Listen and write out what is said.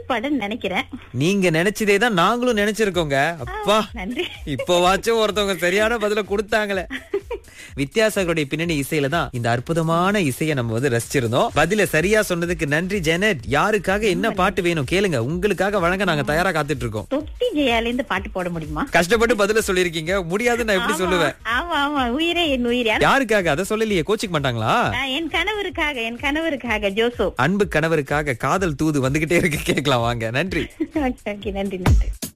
படம் நினைக்கிறேன் நீங்க நினைச்சதே தான் நாங்களும் நினைச்சிருக்கோங்க அப்பா நன்றி இப்போவாச்சும் ஒருத்தவங்க சரியான பதில கொடுத்தாங்களே வித்யாசாகருடைய பின்னணி இசையில தான் இந்த அற்புதமான இசையை நம்ம வந்து ரசிச்சிருந்தோம் பதில சரியா சொன்னதுக்கு நன்றி ஜெனட் யாருக்காக என்ன பாட்டு வேணும் கேளுங்க உங்களுக்காக வழங்க நாங்க தயாரா காத்துட்டு இருக்கோம் தொட்டி ஜெயால இருந்து பாட்டு போட முடியுமா கஷ்டப்பட்டு பதில சொல்லிருக்கீங்க முடியாதுன்னு நான் எப்படி சொல்லுவேன் ஆமா ஆமா உயிரே என் உயிரே ஆனா, யாருக்காக அதை சொல்லலையே கோச்சிக்க மாட்டாங்களா நான் என் கணவருக்காக என் கணவருக்காக ஜோசோ அன்பு கணவருக்காக காதல் தூது வந்துகிட்டே இருக்கு கேட்கலாம் வாங்க நன்றி ஓகே ஓகே நன்றி நன்றி